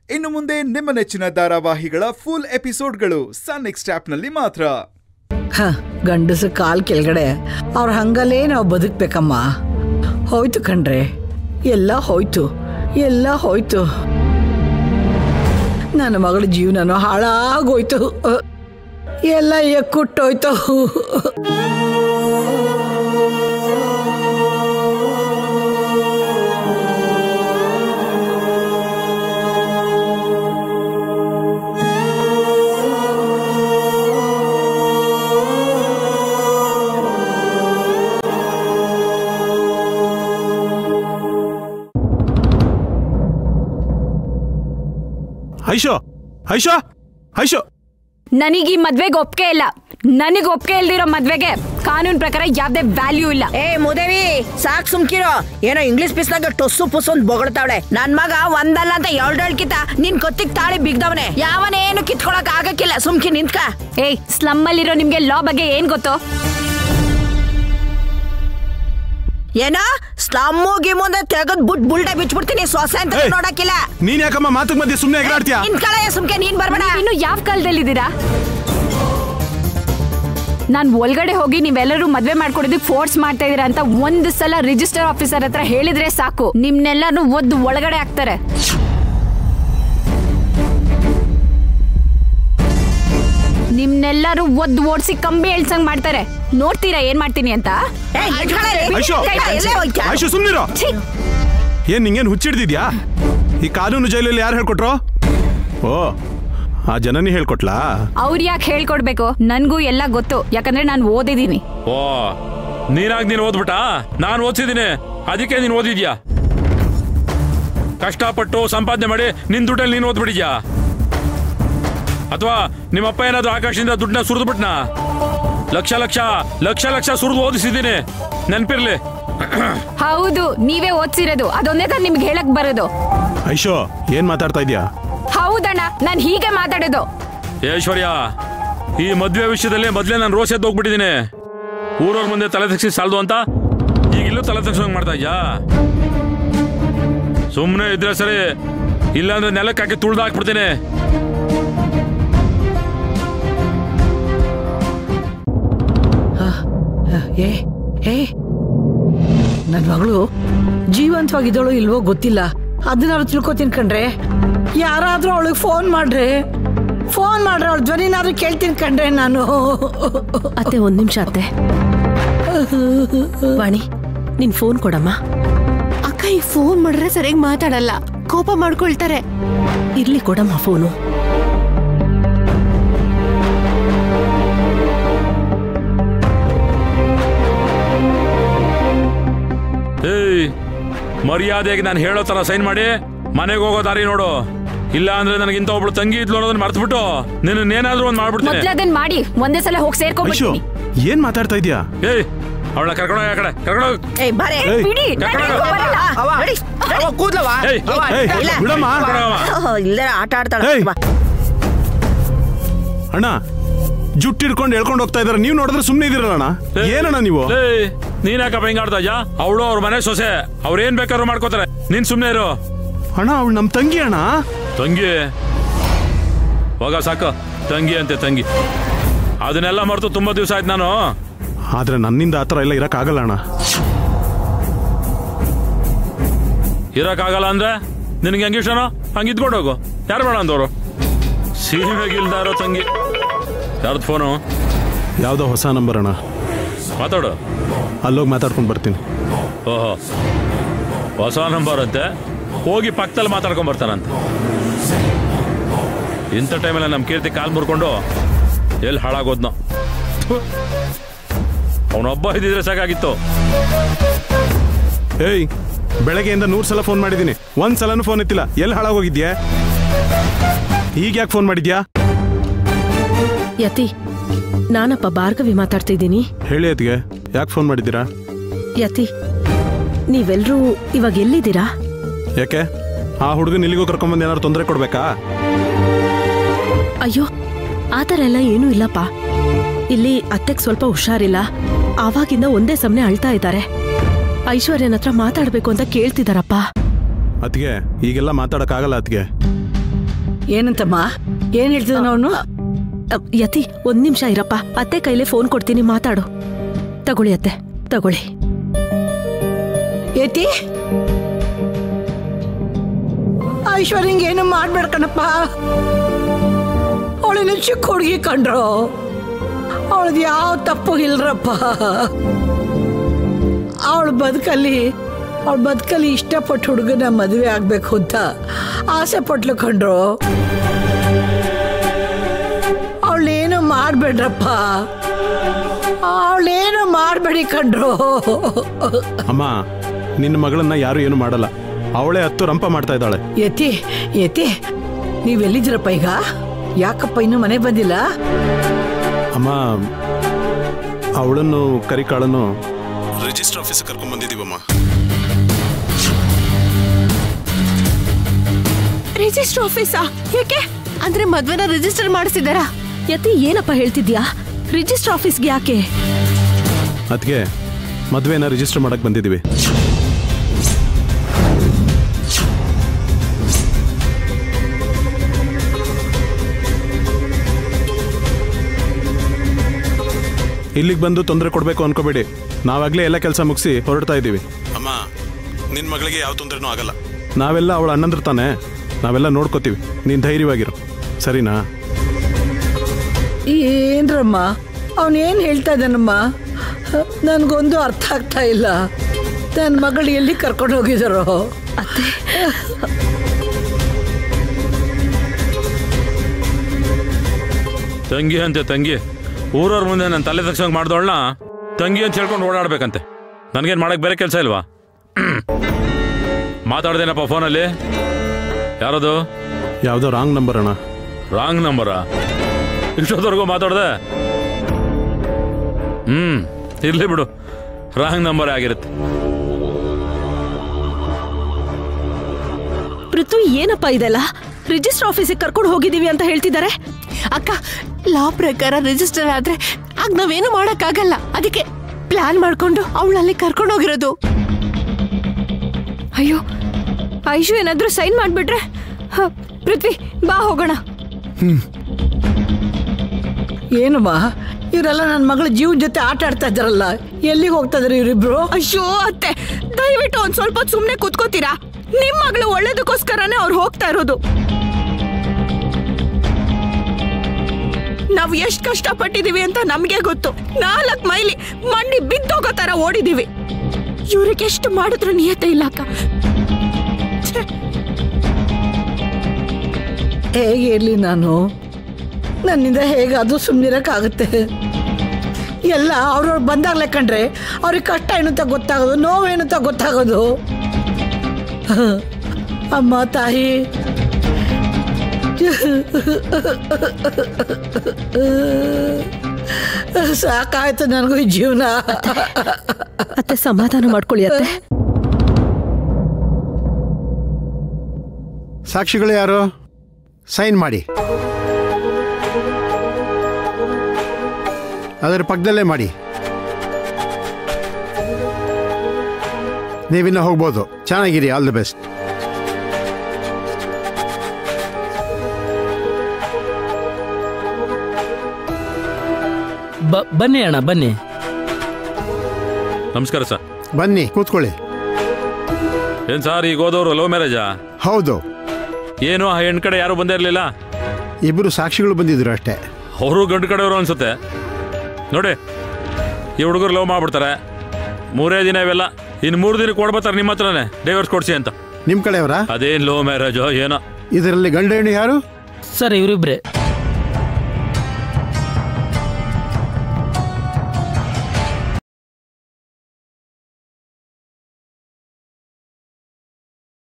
ಇನ್ನು ಮುಂದೆ ನಿಮ್ಮ ನೆಚ್ಚಿನ ಧಾರಾವಾಹಿಗಳ ಫುಲ್ ಎಪಿಸೋಡ್ಗಳು ಸನ್ ನೆಕ್ಸ್ಟ್ ಆಪ್ನಲ್ಲಿ ಮಾತ್ರ ಹ ಗಂಡಸ ಕಾಲ್ ಕೆಳಗಡೆ ಅವ್ರ ಹಂಗಲ್ಲೇ ನಾವು ಬದುಕ್ಬೇಕಮ್ಮ ಹೋಯ್ತು ಕಣ್ರೆ ಎಲ್ಲ ಹೋಯ್ತು ಎಲ್ಲ ಹೋಯ್ತು ನನ್ನ ಮಗಳ ಜೀವನನೂ ಹಾಳಾಗೋಯ್ತು ಅ, ಎಲ್ಲ ಎಕ್ಕುಟ್ಟೋಯ್ತು ಐಶೋ ಐಶೋ ಐಶೋ ನನಗೆ ಈ ಮದ್ವೆಗೆ ಒಪ್ಪಿಗೆ ಇಲ್ಲ ನನಗೆ ಒಪ್ಪಿಗೆ ಇಲ್ದಿರೋ ಮದ್ವೆಗೆ ಕಾನೂನ್ ಪ್ರಕಾರ ಯಾವ್ದೇ ವ್ಯಾಲ್ಯೂ ಇಲ್ಲ ಏ ಮುದೇವಿ ಸಾಕ್ ಸುಮ್ಕಿರೋ ಏನೋ ಇಂಗ್ಲಿಷ್ ಪಿಸ್ನಾಗ ಟೊಸ್ಸು ಪುಸ್ಸು ಅಂತ ಬೊಗಳ್ತಾವಳೆ ನನ್ ಮಗ ಒಂದಲ್ಲ ಅಂತ ಎರಡೆರಡ್ಕಿತ ನಿನ್ ಕೊತ್ತಿಗ್ ತಾಳಿ ಬಿಗ್ದವನೆ ಯಾವನೇನು ಕಿತ್ಕೊಳಕ್ ಆಗಕ್ಕಿಲ್ಲ ಸುಮ್ಕಿ ನಿಂತ್ಕ ಏಯ್ ಸ್ಲಮ್ ಅಲ್ಲಿರೋ ನಿಮ್ಗೆ ಲಾ ಬಗ್ಗೆ ಏನ್ ಗೊತ್ತು ಏನೋ ಸ್ಲಮ್ಮು ಗಿಮ್ಮು ತೆಗದ್ ಬುಟ್ ಬುಲ್ಡೆ ಬಿಚ್ಬಿಡ್ತೀನಿ ಸೊಸೆ ಅಂತ ಏಯ್! ನೋಡಕ್ಕಿಲ್ಲ ನೀನ್ ಯಾಕಮ್ಮ ಮಾತಕ್ ಮಧ್ಯೆ ಸುಮ್ನೆ ಎಗರಾಡ್ತೀಯ ನಿಂತ್ಕಳ ಸುಮ್ಕೆ ನೀನ್ ಬರ್ಬೇಡ ಇನ್ನು ಯಾವ ಕಾಲದಲ್ಲಿದ್ದೀರಾ ನಾನ್ ಒಳಗಡೆ ಹೋಗಿ ನೀವೆಲ್ಲರೂ ಮದ್ವೆ ಮಾಡ್ಕೊಡೋದಕ್ಕೆ ಫೋರ್ಸ್ ಮಾಡ್ತಾ ಇದೀರಾ ಅಂತ ಒಂದ್ ಸಲ ರಿಜಿಸ್ಟರ್ ಆಫೀಸರ್ ಹತ್ರ ಹೇಳಿದ್ರೆ ಸಾಕು ನಿಮ್ನೆಲ್ಲಾನು ಒದ್ದು ಒಳಗಡೆ ಹಾಕ್ತಾರೆ ನಿಮ್ನೆಲ್ಲರೂ ಒದ್ದು ಓಡಿಸಿ ಕಂಬಿ ಎಳ್ಸಂಗ್ ಮಾಡ್ತಾರೆ ನೋಡ್ತೀರಾ ಏನ್ ಮಾಡ್ತೀನಿ ಅಂತ ಏ, ನಿಂತ್ಕೊಳ ರೀ. ಐಶೋ ಕೈ ಬಿಡಿ, ಎಲ್ಲೇ ಹೋಯ್ತಾ? ಐಶೋ ಸುಮ್ನಿರೋ ಛೀ! ಏನ್ ನಿಂಗೇನ್ ಹುಚ್ಚಿಡ್ದಿದ್ಯಾ ಈ ಕಾನೂನು ಜೈಲಲ್ಲಿ ಯಾರು ಹೇಳ್ಕೊಟ್ರು ಓ ಆ ಜನನಿ ಹೇಳ್ಕೊಟ್ಲಾ ಅವ್ರು ಯಾಕೆ ಹೇಳ್ಕೊಡ್ಬೇಕು ನನ್ಗೂ ಎಲ್ಲ ಗೊತ್ತು ಯಾಕಂದ್ರೆ ನಾನು ಓದಿದೀನಿ ಓ ನೀನಾಗ್ ನೀನ್ ಓದ್ಬಿಟ್ಟ ನಾನು ಓದ್ಸಿದ್ದೀನಿ ಅದಕ್ಕೆ ನೀನ್ ಓದಿದ್ಯಾ ಕಷ್ಟಪಟ್ಟು ಸಂಪಾದನೆ ಮಾಡಿ ನಿನ್ ದುಡ್ಡಲ್ಲಿ ನೀನ್ ಓದ್ಬಿಟ್ಟಿದ್ಯಾ ಅಥವಾ ನಿಮ್ಮಪ್ಪ ಏನಾದ್ರು ಆಕಾಶದಿಂದ ದುಡ್ಡನ್ನ ಸುರಿದ್ಬಿಟ್ನ ಲಕ್ಷ ಲಕ್ಷ ಲಕ್ಷ ಲಕ್ಷ ಸುರಿದು ಓದಿಸಿದ್ದೀನಿ ನೆನ್ಪಿರ್ಲಿ ಹೌದು ನೀವೇ ಓದ್ಸಿರೋದು ಅದೊಂದೇ ತಾನು ನಿಮ್ಗೆ ಹೇಳಕ್ ಬರೋದು ಐಶೋ ಏನ್ ಮಾತಾಡ್ತಾ ಇದ್ಯಾ ಹೌದಣ್ಣ ನಾನು ಹೀಗೆ ಮಾತಾಡೋದು ಏ ಐಶ್ವರ್ಯ ಈ ಮದ್ವೆ ವಿಷಯದಲ್ಲಿ ಮೊದ್ಲೇ ನಾನು ರೋಸ್ ಎದ್ದು ಹೋಗ್ಬಿಟ್ಟಿದ್ದೀನಿ ಊರವ್ರ ಮುಂದೆ ತಲೆ ತೆಗ್ಸಿ ಸಾಲದು ಅಂತ ಈಗ ಇಲ್ಲೂ ತಲೆ ತೆಗ್ಸೋಂಗ್ ಮಾಡ್ತಾ ಇದ್ಯಾ ಸುಮ್ಮನೆ ಇದ್ರೆ ಸರಿ ಇಲ್ಲಾಂದ್ರೆ ನೆಲಕ್ಕೆ ಹಾಕಿ ತುಳ್ದು ಹಾಕ್ಬಿಡ್ತೀನಿ ಏ ಏ ನನ್ನ ಮಗಳು ಜೀವಂತವಾಗಿದ್ದಳು ಇಲ್ವೋ ಗೊತ್ತಿಲ್ಲ ಅದನ್ನಾರು ತಿಳ್ಕೊತೀನಿ ಕಣ್ರೆ ಯಾರಾದ್ರೂ ಅವಳಿಗೆ ಫೋನ್ ಮಾಡ್ರೆ ಫೋನ್ ಮಾಡ್ರೆ ಅವಳ ಧ್ವನಿನಾದ್ರೂ ಕೇಳ್ತೀನಿ ಕಣ್ರೆ ನಾನು ಅತ್ತೆ ಒಂದ್ ನಿಮಿಷ ಅತ್ತೆ ವಾಣಿ ನಿನ್ ಫೋನ್ ಕೊಡಮ್ಮ ಅಕ್ಕ ಈ ಫೋನ್ ಮಾಡಿದ್ರೆ ಸರಿಯಾಗಿ ಮಾತಾಡಲ್ಲ ಕೋಪ ಮಾಡ್ಕೊಳ್ತಾರೆ ಇರ್ಲಿ ಕೊಡಮ್ಮ ಫೋನು ಏಯ್ ಮರ್ಯಾದೆಗೆ ನಾನು ಹೇಳೋ ತರ ಸೈನ್ ಮಾಡಿ ಮನೆಗೆ ಹೋಗೋ ದಾರಿ ನೋಡು ಇಲ್ಲ ಅಂದ್ರೆ ನನಗಿಂತ ಒಬ್ಳು ತಂಗಿ ಇದ್ಲು ಅನ್ನೋದನ್ನ ಮರ್ತ್ಬಿಟ್ಟು ನಿನ್ನ ಏನಾದ್ರೂ ಒಂದ್ ಮಾಡ್ಬಿಡ್ತೀನಿ ಮೊದ್ಲದನ್ ಮಾಡಿ ಒಂದೇ ಸಲ ಹೋಗಿ ಐಶೋ ಸೇರ್ಕೊಂಡ್ಬಿಡ್ತೀನಿ ಏನ್ ಮಾತಾಡ್ತಾ ಇದ್ಯಾ ಏಯ್ ಅವಳ ಕರ್ಕೊಂಡೋಗ ಆ ಕಡೆ ಕರ್ಕೊಂಡೋಗ ಏ ಬಾರೆ ಏಯ್. ಬಿಡಿ ನಾನ್ ಕರ್ಕೊಂಡ್ ಯಾಕೋ ಹೋಗು. ಬರಲ್ಲ. ನಡಿ. ಏಯ್ ಏಯ್ ಇಲ್ಲ. ಬಿಡಮ್ಮ ಓಹೋ, ಇಲ್ಲೇ ಆಟ ಆಡ್ತಾಳ ಏಯ್. ಅಣ್ಣ ಜುಟ್ಟು ಹಿಡ್ಕೊಂಡು ಹೇಳ್ಕೊಂಡು ಹೋಗ್ತಾ ಇದಾರೆ ನೀವು ನೋಡಿದ್ರೆ ಸುಮ್ನೆ ಇದೀರಲ್ಲ ಅಣ್ಣ ಏನಣ್ಣ ನೀವು ಏಯ್ ನೀನ್ ಯಾಕಪ್ಪ ಹಿಂಗ್ ಆಡ್ತಾ ಇದ್ಯಾ ಅವಳು ಅವ್ರ ಮನೆ ಸೊಸೆ ಅವ್ರ ಏನ್ ಬೇಕಾದ್ರೂ ಮಾಡ್ಕೋತಾರೆ ನೀನ್ ಸುಮ್ನೆ ಇರು ಅಣ್ಣ ಅವಳು ನಮ್ ತಂಗಿ ಅಣ್ಣ ತಂಗಿ ಹೋಗ ಸಾಕು ತಂಗಿ ಅಂತೆ ತಂಗಿ ಅದನ್ನೆಲ್ಲ ಮರೆತು ತುಂಬಾ ದಿವಸ ಆಯ್ತು ನಾನು ಆದ್ರೆ ನನ್ನಿಂದ ಆತರ ಎಲ್ಲ ಇರಕ್ ಆಗಲ್ಲ ಅಣ್ಣ ಇರಕ್ಕಾಗಲ್ಲ ಅಂದ್ರೆ ನಿನಗೆ ಹೆಂಗಿಷ್ಟನೋ ಹಂಗೆ ಇದ್ಕೊಂಡು ಹೋಗು ಯಾರು ಬೇಡ ಅಂದವರು ಸೀಮೆಗಿಲ್ದ ಇರೋ ತಂಗಿ ಯಾರ್ದು ಫೋನು ಯಾವ್ದೋ ಹೊಸ ನಂಬರ್ ಅಣ್ಣ ಮಾತಾಡು ಅಲ್ಲೋಗಿ ಮಾತಾಡ್ಕೊಂಡು ಬರ್ತೀನಿ ಓಹೋ ಹೊಸ ನಂಬರ್ ಅಂತೆ ಹೋಗಿ ಪಕ್ಕದಲ್ಲಿ ಮಾತಾಡ್ಕೊಂಡ್ ಬರ್ತಾನಂತೆ ಇಂಥ ಟೈಮಲ್ಲಿ ನಮ್ಮ ಕೀರ್ತಿ ಕಾಲ್ ಮುರ್ಕೊಂಡು ಎಲ್ಲಿ ಹಾಳಾಗೋದ್ನೋ ಅವನೊಬ್ಬ ಇದ್ದಿದ್ರೆ ಸಾಕಾಗಿತ್ತು ಏಯ್ ಬೆಳಗ್ಗೆಯಿಂದ ನೂರ್ ಸಲ ಫೋನ್ ಮಾಡಿದ್ದೀನಿ ಒಂದ್ ಸಲನೂ ಫೋನ್ ಎತ್ತಿಲ್ಲ ಎಲ್ಲಿ ಹಾಳಾಗೋಗಿದ್ಯಾ ಈಗ ಯಾಕೆ ಫೋನ್ ಮಾಡಿದ್ಯಾ ಯತಿ ನಾನಪ್ಪ ಭಾರ್ಗವಿ ಮಾತಾಡ್ತಿದ್ದೀನಿ ಹೇಳಿ ಅದ್ಗೆ ಯಾಕೆ ಫೋನ್ ಮಾಡಿದ್ದೀರಾ ಯತಿ ನೀವೆಲ್ರೂ ಇವಾಗ ಎಲ್ಲಿದ್ದೀರಾ ಯಾಕೆ ಆ ಹುಡುಗನ ಇಲ್ಲಿಗೂ ಕರ್ಕೊಂಬಂದು ಏನಾದ್ರು ತೊಂದರೆ ಕೊಡ್ಬೇಕಾ ಅಯ್ಯೋ ಆ ಥರ ಎಲ್ಲ ಏನೂ ಇಲ್ಲಪ್ಪ ಇಲ್ಲಿ ಅತ್ತೆಗ್ ಸ್ವಲ್ಪ ಹುಷಾರಿಲ್ಲ ಆವಾಗಿಂದ ಒಂದೇ ಸಮನೆ ಅಳ್ತಾ ಇದ್ದಾರೆ ಐಶ್ವರ್ಯನ ಹತ್ರ ಮಾತಾಡ್ಬೇಕು ಅಂತ ಕೇಳ್ತಿದಾರಪ್ಪ ಅದ್ಗೆ ಈಗೆಲ್ಲ ಮಾತಾಡಕ್ಕಾಗಲ್ಲ ಅದ್ಗೆ ಏನಂತಮ್ಮ ಏನ್ ಹೇಳ್ತಿದ್ದಾನ ಅವನು ಅ, ಯತಿ ಒಂದ್ ನಿಮಿಷ ಇರಪ್ಪ ಅತ್ತೆ ಕೈಲೇ ಫೋನ್ ಕೊಡ್ತೀನಿ ಮಾತಾಡು ತಗೊಳ್ಳಿ ಅತ್ತೆ ತಗೊಳ್ಳಿ ಏತಿ ಐಶ್ವರ್ಯಂಗೆ ಏನು ಮಾಡ್ಬೇಡ ಕಣಪ್ಪ ಅವಳಿನ ಚಿಕ್ಕ ಹುಡುಗಿ ಕಂಡ್ರು ಅವಳದು ಯಾವ ತಪ್ಪು ಇಲ್ರಪ್ಪ ಅವಳ ಬದುಕಲ್ಲಿ ಅವಳ ಬದುಕಲ್ಲಿ ಇಷ್ಟಪಟ್ಟು ಹುಡುಗನ ಮದುವೆ ಆಗ್ಬೇಕು ಅಂತ ಆಸೆ ಪಟ್ಲು ಕಂಡ್ರು ಅವಳೇನು ಮಾಡ್ಬೇಡ್ರಪ್ಪ ಅವಳೇನು ಮಾಡಬೇಡಿ ಕಂಡ್ರು ಅಮ್ಮ ನಿನ್ನ ಮಗಳನ್ನ ಯಾರು ಏನು ಮಾಡಲ್ಲ ಅವಳೇ ಹತ್ತು ರಂಪ ಮಾಡ್ತಾ ಇದ್ದಾಳೆ ಯತಿ ಯತಿ ನೀವೆಲ್ಲಿದ್ದೀರಪ್ಪ ಈಗ ಯಾಕಪ್ಪ ಇನ್ನೂ ಮನೆ ಬಂದಿಲ್ಲ ಅಮ್ಮ ಅವಳನ್ನು ಕರಿಕಾಳನ್ನು ರಿಜಿಸ್ಟರ್ ಆಫೀಸ್ ಕರ್ಕೊಂಡ್ ಬಂದಿದೀವಮ್ಮ ರಿಜಿಸ್ಟರ್ ಆಫೀಸಾ ಯಾಕೆ ಅಂದ್ರೆ ಮದ್ವೆನ ರಿಜಿಸ್ಟರ್ ಮಾಡಿಸಿದಾರಾ ಯತಿ ಏನಪ್ಪ ಹೇಳ್ತಿದ್ಯಾ ರಿಜಿಸ್ಟರ್ ಆಫೀಸ್ಗೆ ಯಾಕೆ ಅದಕ್ಕೆ ಮದುವೆನ ರಿಜಿಸ್ಟರ್ ಮಾಡಕ್ ಬಂದಿದ್ದೀವಿ ಇಲ್ಲಿಗೆ ಬಂದು ತೊಂದರೆ ಕೊಡಬೇಕು ಅನ್ಕೋಬೇಡಿ ನಾವಾಗ್ಲೇ ಎಲ್ಲ ಕೆಲಸ ಮುಗಿಸಿ ಹೊರಡ್ತಾ ಇದ್ದೀವಿ ಅಮ್ಮ ನಿನ್ನ ಮಗಳಿಗೆ ಯಾವ ತೊಂದರೆನೂ ಆಗಲ್ಲ ನಾವೆಲ್ಲ ಅವಳ ಅಣ್ಣಂದ್ರ ತಾನೆ ನಾವೆಲ್ಲ ನೋಡ್ಕೋತೀವಿ ನೀನು ಧೈರ್ಯವಾಗಿರು ಸರಿನಾ ಏನ್ರಮ್ಮ ಅವನೇನು ಹೇಳ್ತಾ ಇದ್ದಾನಮ್ಮ ನನಗೊಂದು ಅರ್ಥ ಆಗ್ತಾ ಇಲ್ಲ ನನ್ನ ಮಗಳು ಎಲ್ಲಿ ಕರ್ಕೊಂಡು ಹೋಗಿದಾರೋ ತಂಗಿ ಅಂತೆ ತಂಗಿ ಊರವ್ರ ಮುಂದೆ ನನ್ನ ತಲೆ ತಕ್ಷಣ ಮಾಡ್ದವಳನ್ನ ತಂಗಿ ಅಂತ ಹೇಳ್ಕೊಂಡು ಓಡಾಡ್ಬೇಕಂತೆ ನನಗೇನು ಮಾಡಕ್ ಬೇರೆ ಕೆಲಸ ಇಲ್ವಾ ಮಾತಾಡ್ದೇನಪ್ಪ ಫೋನಲ್ಲಿ ಯಾರದು ಯಾವುದೋ ರಾಂಗ್ ನಂಬರ್ ಅಣ್ಣ ರಾಂಗ್ ನಂಬರಾ ಇಷ್ಟೊತ್ತವರೆಗೂ ಮಾತಾಡ್ದೆ ಹ್ಮ್ ಇರ್ಲಿ ಬಿಡು ರಾಂಗ್ ನಂಬರ್ ಆಗಿರುತ್ತೆ ಪೃಥ್ವಿ ಏನಪ್ಪ ಇದೆಲ್ಲ ರಿಜಿಸ್ಟರ್ ಆಫೀಸಿಗೆ ಕರ್ಕೊಂಡು ಹೋಗಿದೀವಿ ಅಂತ ಹೇಳ್ತಿದ್ದಾರೆ ಅಕ್ಕ ಲಾ ಪ್ರಕಾರ ರಿಜಿಸ್ಟರ್ ಆದ್ರೆ ಆಗ ನಾವೇನು ಮಾಡಕ್ಕಾಗಲ್ಲ ಅದಕ್ಕೆ ಪ್ಲಾನ್ ಮಾಡ್ಕೊಂಡು ಅವಳಲ್ಲಿ ಕರ್ಕೊಂಡು ಹೋಗಿರೋದು ಅಯ್ಯೋ ಐಶು ಏನಾದ್ರೂ ಸೈನ್ ಮಾಡ್ಬಿಟ್ರೆ ಹ, ಪೃಥ್ವಿ ಬಾ ಹೋಗೋಣ ಏನಮ್ಮ ಇವರೆಲ್ಲ ನನ್ನ ಮಗಳ ಜೀವನ ಜೊತೆ ಆಟ ಆಡ್ತಾ ಇದ್ದಾರಲ್ಲ ಎಲ್ಲಿಗೆ ಹೋಗ್ತಾ ಇದಾರೆ ಇವರಿಬ್ರು ಅಯ್ಯೋ ಅತ್ತೆ ದಯವಿಟ್ಟು ಒಂದ್ ಸ್ವಲ್ಪ ಹೊತ್ತು ಸುಮ್ನೆ ಕೂತ್ಕೋತೀರಾ ನಿಮ್ ಮಗಳು ಒಳ್ಳೇದಕ್ಕೋಸ್ಕರನೇ ಅವ್ರು ಹೋಗ್ತಾ ಇರೋದು ನಾವು ಎಷ್ಟ್ ಕಷ್ಟಪಟ್ಟಿದೀವಿ ಅಂತ ನಮ್ಗೆ ಗೊತ್ತು ನಾಲ್ಕ್ ಮೈಲಿ ಮಣ್ಣಿ ಬಿದ್ದೋಗೋ ತರ ಓಡಿದೀವಿ ಇವ್ರಿಗೆ ಎಷ್ಟು ಮಾಡಿದ್ರು ನಿಯತೆ ಇಲ್ಲ ಅಕ್ಕ ಛೆ, ಹೇಗೆ ಇರಲಿ ನಾನು ನನ್ನಿಂದ ಹೇಗೆ ಅದು ಸುಮ್ಮನಿರಕ್ಕಾಗುತ್ತೆ ಎಲ್ಲ ಅವ್ರವ್ರು ಬಂದಾಗ್ಲೇ ಕಂಡ್ರೆ ಅವ್ರಿಗೆ ಕಷ್ಟ ಏನು ಅಂತ ಗೊತ್ತಾಗೋದು ನೋವೇನು ಅಂತ ಗೊತ್ತಾಗೋದು ಅಮ್ಮ ತಾಯಿ ಸಾಕಾಯ್ತು ನನಗೂ ಈ ಜೀವನ ಅತ್ತೆ ಸಮಾಧಾನ ಮಾಡ್ಕೊಳ್ಳಿ ಅತ್ತೆ ಸಾಕ್ಷಿಗಳು ಯಾರು ಸೈನ್ ಮಾಡಿ ಅದರ ಪಕ್ಕದಲ್ಲೇ ಮಾಡಿ ನೀವಿನ್ನ ಹೋಗ್ಬೋದು ಚೆನ್ನಾಗಿರಿ ಆಲ್ ದಿ ಬೆಸ್ಟ್ ಬ ಬನ್ನಿ ಅಣ್ಣ ಬನ್ನಿ ನಮಸ್ಕಾರ ಸರ್ ಬನ್ನಿ ಕೂತ್ಕೊಳ್ಳಿ ಏನ್ ಸರ್ ಈಗ ಹೋದವರು ಲವ್ ಮ್ಯಾರೇಜಾ ಹೌದು ಏನು ಆ ಹೆಣ್ಣು ಕಡೆ ಯಾರು ಬಂದೇ ಇರಲಿಲ್ಲ ಇಬ್ಬರು ಸಾಕ್ಷಿಗಳು ಬಂದಿದ್ರು ಅಷ್ಟೇ ಅವರು ಗಂಡು ಕಡೆಯವರು ಅನ್ಸುತ್ತೆ ನೋಡಿ ಈ ಹುಡುಗರು ಲವ್ ಮಾಡ್ಬಿಡ್ತಾರೆ ಮೂರೇ ದಿನ ಇವೆಲ್ಲ ಇನ್ನು ಮೂರು ದಿನಕ್ಕೆ ಕೊಡ್ಬತ್ತಾರೆ ನಿಮ್ಮ ಹತ್ರನೇ ಡೈವರ್ಸ್ ಕೊಡ್ಸಿ ಅಂತ ನಿಮ್ಮ ಕಡೆಯವರಾ ಅದೇನ್ ಲವ್ ಮ್ಯಾರೇಜೋ ಏನೋ ಇದರಲ್ಲಿ ಗಂಡ ಹೆಣ್ಣು ಯಾರು ಸರ್ ಇವರಿಬ್ರೆ